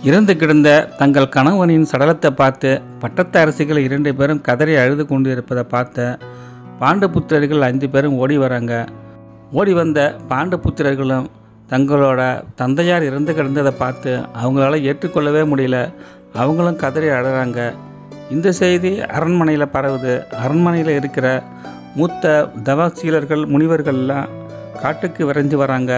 இறந்து கிடந்த தங்கள் கணவனின் சடலத்தை பார்த்து பட்டத்து அரசிகள் இரண்டு பேரும் கதறி அழுது கொண்டு இருப்பதை பார்த்த பாண்டபுத்திரர்கள் ஐந்து பேரும் ஓடி வராங்க ஓடி வந்த பாண்டபுத்திரர்களும் தங்களோட தந்தையார் இறந்து கிடந்ததை பார்த்து அவங்களால ஏற்றுக்கொள்ளவே முடியல அவங்களும் கதறி அழுறாங்க இந்த செய்தி அரண்மனையில் பரவுது அரண்மனையில் இருக்கிற மூத்த தவசீலர்கள் முனிவர்கள்லாம் காட்டுக்கு விரைஞ்சு வராங்க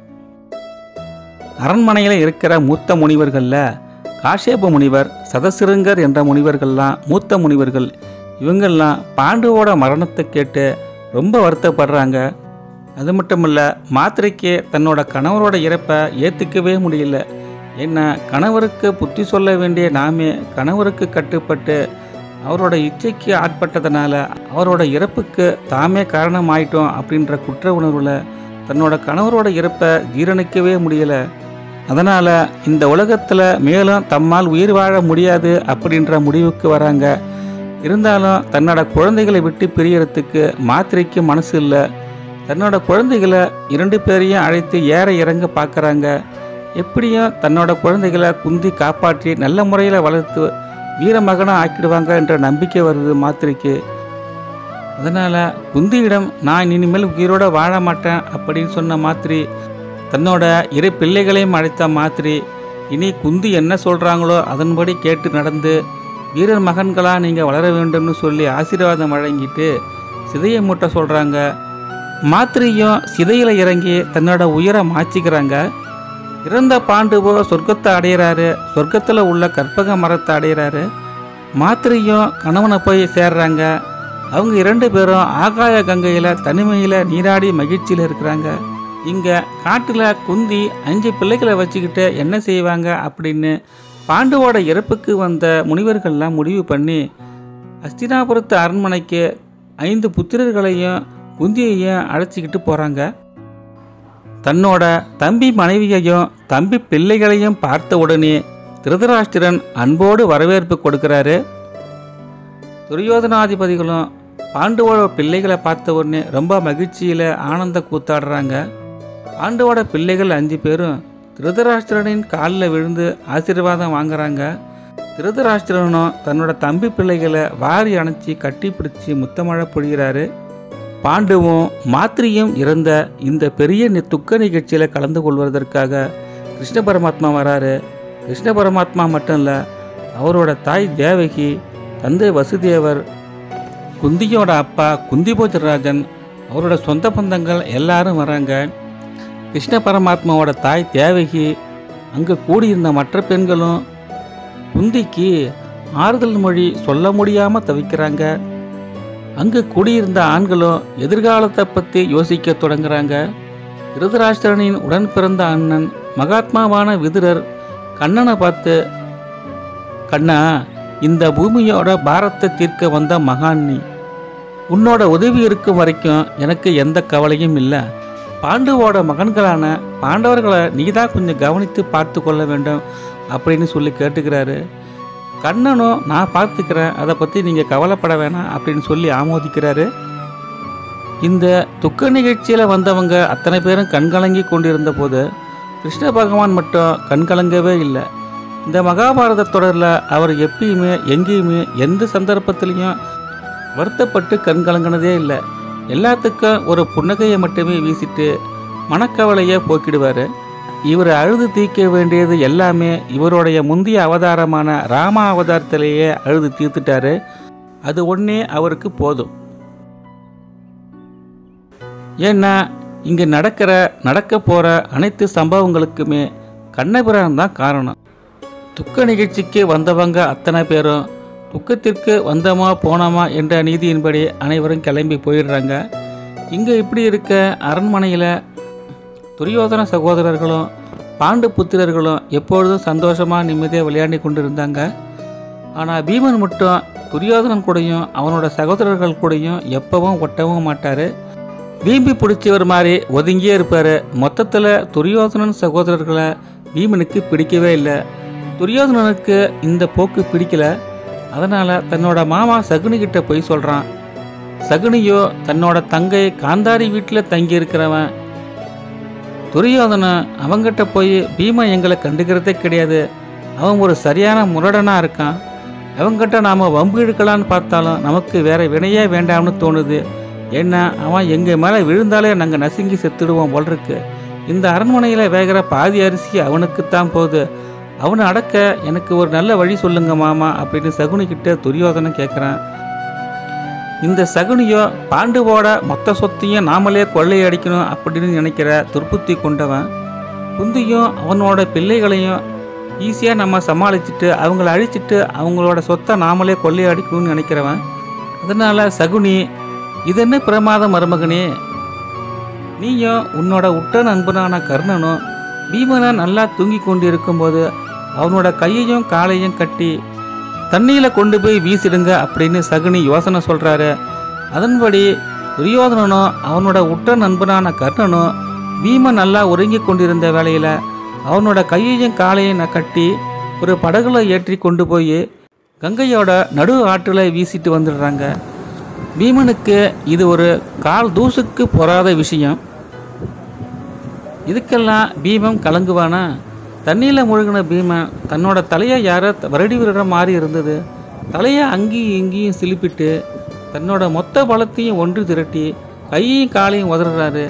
அரண்மனையில் இருக்கிற மூத்த முனிவர்களில் காஷேப முனிவர் சதசிருங்கர் என்ற முனிவர்கள்லாம் மூத்த முனிவர்கள் இவங்கெல்லாம் பாண்டுவோட மரணத்தை கேட்டு ரொம்ப வருத்தப்படுறாங்க அது மட்டும் இல்லை மாத்திரைக்கு தன்னோட கணவரோட இறப்பை ஏற்றுக்கவே முடியல ஏன்னா கணவருக்கு புத்தி சொல்ல வேண்டிய நாமே கணவருக்கு கட்டுப்பட்டு அவரோட இச்சைக்கு ஆட்பட்டதுனால அவரோட இறப்புக்கு தாமே காரணமாயிட்டோம் அப்படின்ற குற்ற உணர்வில் தன்னோட கணவரோட இறப்பை ஜீரணிக்கவே முடியலை அதனால் இந்த உலகத்தில் மேலும் தம்மால் உயிர் வாழ முடியாது அப்படின்ற முடிவுக்கு வராங்க இருந்தாலும் தன்னோட குழந்தைகளை விட்டு பிரியறதுக்கு மாத்திரைக்கு மனசு இல்லை தன்னோட குழந்தைகளை இரண்டு பேரையும் அழைத்து ஏற இறங்க பார்க்குறாங்க எப்படியும் தன்னோட குழந்தைகளை குந்தி காப்பாற்றி நல்ல முறையில் வளர்த்து வீரமகனாக ஆக்கிடுவாங்க என்ற நம்பிக்கை வருது மாத்திரைக்கு அதனால் குந்தியிடம் நான் இனிமேல் உயிரோட வாழ மாட்டேன் அப்படின்னு சொன்ன மாத்திரி தன்னோட இரு பிள்ளைகளையும் அழைத்த மாத்திரி இனி குந்தி என்ன சொல்கிறாங்களோ அதன்படி கேட்டு நடந்து வீரர் மகன்களாக நீங்கள் வளர வேண்டும்னு சொல்லி ஆசீர்வாதம் வழங்கிட்டு சிதையை மூட்ட சொல்கிறாங்க மாத்திரையும் சிதையில் இறங்கி தன்னோட உயிரை மாற்றிக்கிறாங்க இறந்த பாண்டுவோ சொர்க்கத்தை அடையிறாரு சொர்க்கத்தில் உள்ள கற்பக மரத்தை அடையிறாரு மாத்திரையும் கணவனை போய் சேர்றாங்க அவங்க இரண்டு பேரும் ஆகாய கங்கையில் தனிமையில் நீராடி மகிழ்ச்சியில் இருக்கிறாங்க இங்கே காட்டில் குந்தி அஞ்சு பிள்ளைகளை வச்சுக்கிட்டு என்ன செய்வாங்க அப்படின்னு பாண்டுவோட இறப்புக்கு வந்த முனிவர்கள்லாம் முடிவு பண்ணி அஸ்தினாபுரத்து அரண்மனைக்கு ஐந்து புத்திரர்களையும் குந்தியையும் அழைச்சிக்கிட்டு போகிறாங்க தன்னோட தம்பி மனைவியையும் தம்பி பிள்ளைகளையும் பார்த்த உடனே திருதராஷ்டிரன் அன்போடு வரவேற்பு கொடுக்கிறாரு துரியோதனாதிபதிகளும் பாண்டுவோட பிள்ளைகளை பார்த்த உடனே ரொம்ப மகிழ்ச்சியில் ஆனந்த கூத்தாடுறாங்க பாண்டுவோட பிள்ளைகள் அஞ்சு பேரும் திருதராஷ்டிரனின் காலில் விழுந்து ஆசீர்வாதம் வாங்குறாங்க திருதராஷ்டிரனும் தன்னோட தம்பி பிள்ளைகளை வாரி அணைச்சி கட்டி பிடிச்சி முத்தமழை பொழிகிறாரு பாண்டுவும் மாத்திரியும் இறந்த இந்த பெரிய நி- துக்க நிகழ்ச்சியில் கலந்து கொள்வதற்காக கிருஷ்ண பரமாத்மா வராரு கிருஷ்ண பரமாத்மா மட்டும் இல்லை அவரோட தாய் தேவகி தந்தை வசுதேவர் குந்தியோட அப்பா குந்திபோஜராஜன் அவரோட சொந்த பந்தங்கள் எல்லாரும் வராங்க கிருஷ்ண பரமாத்மாவோட தாய் தேவகி அங்கே கூடியிருந்த மற்ற பெண்களும் குந்திக்கு ஆறுதல் மொழி சொல்ல முடியாமல் தவிக்கிறாங்க அங்கு குடியிருந்த ஆண்களும் எதிர்காலத்தை பற்றி யோசிக்க தொடங்குறாங்க திருதராஷ்டிரனின் உடன் பிறந்த அண்ணன் மகாத்மாவான விதுரர் கண்ணனை பார்த்து கண்ணா இந்த பூமியோட பாரத்தை தீர்க்க வந்த மகான் நீ உன்னோட உதவி இருக்கும் வரைக்கும் எனக்கு எந்த கவலையும் இல்லை பாண்டுவோட மகன்களான பாண்டவர்களை நீதான் கொஞ்சம் கவனித்து பார்த்து கொள்ள வேண்டும் அப்படின்னு சொல்லி கேட்டுக்கிறாரு கண்ணனும் நான் பார்த்துக்கிறேன் அதை பற்றி நீங்கள் கவலைப்பட வேணாம் அப்படின்னு சொல்லி ஆமோதிக்கிறாரு இந்த துக்க நிகழ்ச்சியில் வந்தவங்க அத்தனை பேரும் கண்கலங்கி கொண்டிருந்த போது கிருஷ்ண பகவான் மட்டும் கண்கலங்கவே இல்லை இந்த மகாபாரத தொடரில் அவர் எப்பயுமே எங்கேயுமே எந்த சந்தர்ப்பத்திலையும் வருத்தப்பட்டு கண்கலங்கினதே இல்லை எல்லாத்துக்கும் ஒரு புன்னகையை மட்டுமே வீசிட்டு மனக்கவலையை போக்கிடுவார் இவர் அழுது தீர்க்க வேண்டியது எல்லாமே இவருடைய முந்தைய அவதாரமான ராம அவதாரத்திலேயே அழுது தீர்த்துட்டாரு அது ஒன்றே அவருக்கு போதும் ஏன்னா இங்கே நடக்கிற நடக்க போகிற அனைத்து சம்பவங்களுக்குமே கண்ணபிரான் தான் காரணம் துக்க நிகழ்ச்சிக்கு வந்தவங்க அத்தனை பேரும் துக்கத்திற்கு வந்தோமா போனோமா என்ற நீதியின்படி அனைவரும் கிளம்பி போயிடுறாங்க இங்கே இப்படி இருக்க அரண்மனையில் துரியோதன சகோதரர்களும் பாண்டு புத்திரர்களும் எப்பொழுதும் சந்தோஷமாக நிம்மதியாக விளையாடி கொண்டு இருந்தாங்க ஆனால் பீமன் மட்டும் துரியோதனன் கூடயும் அவனோட சகோதரர்கள் கூடயும் எப்பவும் ஒட்டவும் மாட்டார் வீம்பி பிடிச்சவர் மாதிரி ஒதுங்கியே இருப்பார் மொத்தத்தில் துரியோதனன் சகோதரர்களை பீமனுக்கு பிடிக்கவே இல்லை துரியோதனனுக்கு இந்த போக்கு பிடிக்கல அதனால் தன்னோட மாமா சகுனிகிட்ட போய் சொல்கிறான் சகுனியோ தன்னோட தங்கை காந்தாரி வீட்டில் தங்கி இருக்கிறவன் துரியோதனன் அவங்கிட்ட போய் பீமா எங்களை கண்டுக்கிறதே கிடையாது அவன் ஒரு சரியான முரடனாக இருக்கான் அவன்கிட்ட நாம் வம்பு இழுக்கலான்னு பார்த்தாலும் நமக்கு வேற வினையே வேண்டாம்னு தோணுது ஏன்னா அவன் எங்கள் மேலே விழுந்தாலே நாங்கள் நசுங்கி செத்துடுவோம் போல் இருக்கு இந்த அரண்மனையில் வேகிற பாதி அரிசி அவனுக்குத்தான் போகுது அவனை அடக்க எனக்கு ஒரு நல்ல வழி சொல்லுங்க மாமா அப்படின்னு சகுனிக்கிட்ட துரியோதனன் கேட்குறான் இந்த சகுனியோ பாண்டுவோட மொத்த சொத்தையும் நாமளே கொள்ளையடிக்கணும் அப்படின்னு நினைக்கிற துர்புத்தி கொண்டவன் குந்தியும் அவனோட பிள்ளைகளையும் ஈஸியாக நம்ம சமாளிச்சுட்டு அவங்கள அழிச்சிட்டு அவங்களோட சொத்தை நாமளே கொள்ளையடிக்கணும்னு நினைக்கிறவன் அதனால் சகுனி இது என்ன பிரமாத மருமகனே நீயும் உன்னோட உற்ற நண்பனான கர்ணனும் பீமனை நல்லா தூங்கி கொண்டு இருக்கும்போது அவனோட கையையும் காலையும் கட்டி தண்ணியில் கொண்டு போய் வீசிடுங்க அப்படின்னு சகுனி யோசனை சொல்கிறாரு அதன்படி துரியோதனனும் அவனோட உற்ற நண்பனான கர்ணனும் பீமன் நல்லா உறங்கி கொண்டிருந்த வேளையில் அவனோட கையையும் காலையும் ந- கட்டி ஒரு படகுல ஏற்றி கொண்டு போய் கங்கையோட நடு ஆற்றில் வீசிட்டு வந்துடுறாங்க பீமனுக்கு இது ஒரு கால் தூசுக்கு பொறாத விஷயம் இதுக்கெல்லாம் பீமம் கலங்குவானா தண்ணியில் முழுகின பீமன் தன்னோட தலையை யாரோ வருடி விடுற மாதிரி இருந்தது தலையை அங்கேயும் இங்கேயும் சிலிப்பிட்டு தன்னோட மொத்த பலத்தையும் ஒன்று திரட்டி கையையும் காலையும் உதறாரு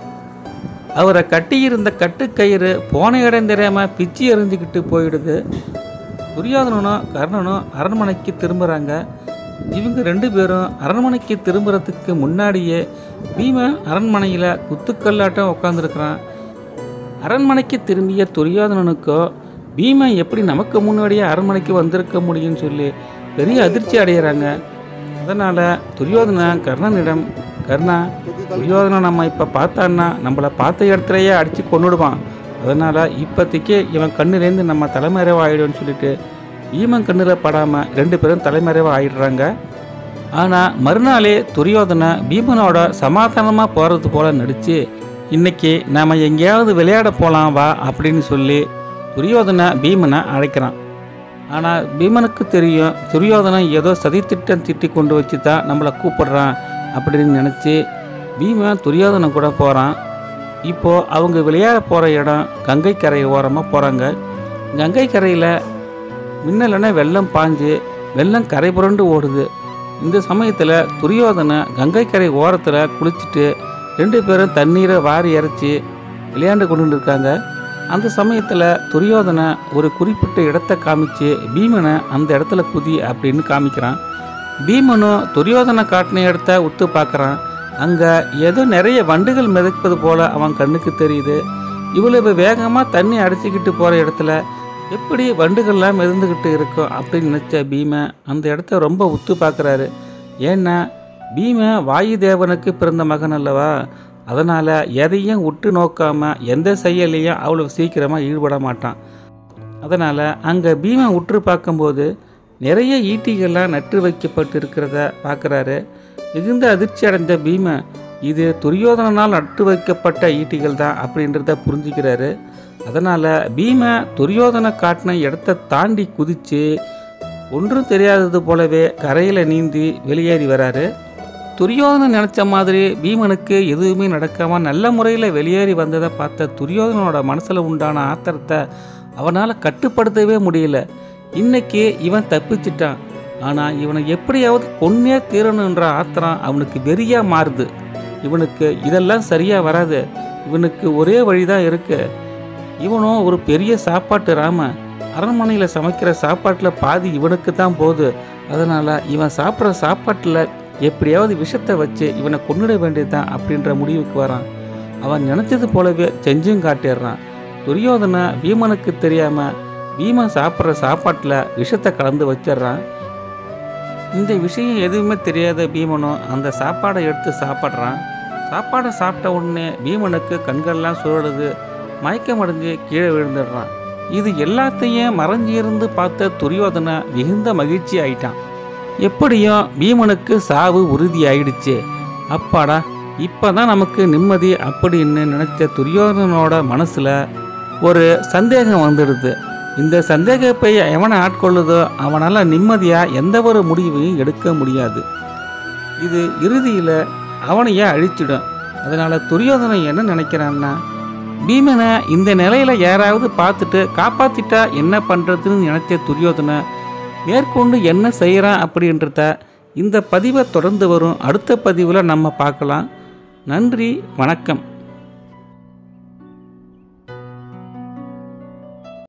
அவரை கட்டியிருந்த கட்டுக்கயிறு போன இடம் தெரியாம பிச்சு எறிஞ்சுக்கிட்டு போயிடுது துரியோதனனும் கர்ணனும் அரண்மனைக்கு திரும்புகிறாங்க இவங்க ரெண்டு பேரும் அரண்மனைக்கு திரும்புறதுக்கு முன்னாடியே பீமன் அரண்மனையில் குத்துக்கல்லாட்டம் உட்காந்துருக்கிறான் அரண்மனைக்கு திரும்பிய துரியோதனனுக்கோ பீமன் எப்படி நமக்கு முன்னாடியே அரண்மனைக்கு வந்திருக்க முடியும்னு சொல்லி பெரிய அதிர்ச்சி அடைகிறாங்க அதனால் துரியோதனன் கர்ணனிடம் கர்ணா துரியோதனன் நம்ம இப்போ பார்த்தான்னா நம்மளை பார்த்த இடத்துலையே அடித்து கொன்னுடுவான் அதனால் இப்போதைக்கு இவன் கண்ணுலேருந்து நம்ம தலைமறைவாக ஆகிடும்னு சொல்லிட்டு பீமன் கண்ணில் படாமல் ரெண்டு பேரும் தலைமறைவாக ஆயிடுறாங்க ஆனால் மறுநாளே துரியோதனை பீமனோட சமாதானமாக போகிறது போல நடித்து இன்னைக்கு நாம் எங்கேயாவது விளையாட போகலாம் வா அப்படின்னு சொல்லி துரியோதனை பீமனை அழைக்கிறான் ஆனால் பீமனுக்கு தெரியும் துரியோதனன் ஏதோ சதித்திட்டம் திட்டி கொண்டு வச்சு தான் நம்மளை கூப்பிடுறான் அப்படின்னு நினச்சி பீமன் துரியோதனன் கூட போகிறான் இப்போது அவங்க விளையாட போகிற இடம் கங்கை கரை ஓரமாக போகிறாங்க கங்கை கரையில் மின்னலன வெள்ளம் பாஞ்சு வெள்ளம் கரை புரண்டு ஓடுது இந்த சமயத்தில் துரியோதனை கங்கை கரை ஓரத்தில் குளிச்சுட்டு ரெண்டு பேரும் தண்ணீரை வாரி இறைச்சி விளையாண்டு கொண்டு இருக்காங்க அந்த சமயத்தில் துரியோதனை ஒரு குறிப்பிட்ட இடத்த காமிச்சு பீமனை அந்த இடத்துல குதி அப்படின்னு காமிக்கிறான் பீமனும் துரியோதனை காட்டின இடத்த உத்து பார்க்குறான் அங்கே ஏதோ நிறைய வண்டுகள் மிதப்பது போல அவன் கண்ணுக்கு தெரியுது இவ்வளவு வேகமாக தண்ணி அடிச்சுக்கிட்டு போகிற இடத்துல எப்படி வண்டுகள்லாம் மிதந்துக்கிட்டு இருக்கும் அப்படின்னு நினச்ச பீமன் அந்த இடத்த ரொம்ப உத்து பார்க்குறாரு ஏன்னா பீமன் வாயு தேவனுக்கு பிறந்த மகன் அல்லவா அதனால் எதையும் உற்று நோக்காமல் எந்த செயலையும் அவ்வளோ சீக்கிரமாக ஈடுபட மாட்டான் அதனால் அங்கே பீமன் உற்று பார்க்கும்போது நிறைய ஈட்டிகள்லாம் நட்டு வைக்கப்பட்டு இருக்கிறத பார்க்குறாரு மிகுந்த அதிர்ச்சி அடைந்த பீமன் இது துரியோதனனால் நட்டு வைக்கப்பட்ட ஈட்டிகள் தான் அப்படின்றத புரிஞ்சுக்கிறாரு அதனால் பீமன் துரியோதனை காட்டின இடத்த தாண்டி குதித்து ஒன்றும் தெரியாதது போலவே கரையில் நீந்தி வெளியேறி வராரு துரியோதனன் நினச்ச மாதிரி பீமனுக்கு எதுவுமே நடக்காமல் நல்ல முறையில் வெளியேறி வந்ததை பார்த்த துரியோதனனோட மனசில் உண்டான ஆத்திரத்தை அவனால் கட்டுப்படுத்தவே முடியல இன்னைக்கு இவன் தப்பிச்சிட்டான் ஆனால் இவனை எப்படியாவது கொன்னே தீரணுன்ற ஆத்திரம் அவனுக்கு வெறியாக மாறுது இவனுக்கு இதெல்லாம் சரியாக வராது இவனுக்கு ஒரே வழி தான் இருக்கு இவனும் ஒரு பெரிய சாப்பாட்டு ராம அரண்மனையில் சமைக்கிற சாப்பாட்டில் பாதி இவனுக்கு தான் போகுது அதனால் இவன் சாப்பிட்ற சாப்பாட்டில் எப்படியாவது விஷத்தை வச்சு இவனை கொன்னுட வேண்டியதுதான் அப்படின்ற முடிவுக்கு வரான் அவன் நினச்சது போலவே செஞ்சும் காட்டிடுறான் துரியோதனை பீமனுக்கு தெரியாமல் பீமன் சாப்பிட்ற சாப்பாட்டில் விஷத்தை கலந்து வச்சிடுறான் இந்த விஷயம் எதுவுமே தெரியாத பீமனும் அந்த சாப்பாடை எடுத்து சாப்பிட்றான் சாப்பாடை சாப்பிட்ட உடனே பீமனுக்கு கண்கள்லாம் சுழலுது மயக்கமடைஞ்சு கீழே விழுந்துடுறான் இது எல்லாத்தையும் மறைஞ்சு இருந்து பார்த்த துரியோதனை மிகுந்த மகிழ்ச்சி ஆயிட்டான் எப்படியும் பீமனுக்கு சாவு உறுதி ஆயிடுச்சு அப்பாடா இப்பதான் நமக்கு நிம்மதி அப்படின்னு நினைச்ச துரியோதனனோட மனசுல ஒரு சந்தேகம் வந்துடுது இந்த சந்தேகப்பை எவனை ஆட்கொள்ளுதோ அவனால் நிம்மதியாக எந்த ஒரு முடிவையும் எடுக்க முடியாது இது இறுதியில் அவனையே அழிச்சிடும் அதனால் துரியோதனன் என்ன நினைக்கிறான்னா பீமனை இந்த நிலையில யாராவது பார்த்துட்டு காப்பாத்திட்டா என்ன பண்றதுன்னு நினைச்ச துரியோதனை மேற்கொண்டு என்ன செய்கிறான் அப்படின்றத இந்த பதிவை தொடர்ந்து வரும் அடுத்த பதிவில் நம்ம பார்க்கலாம் நன்றி வணக்கம்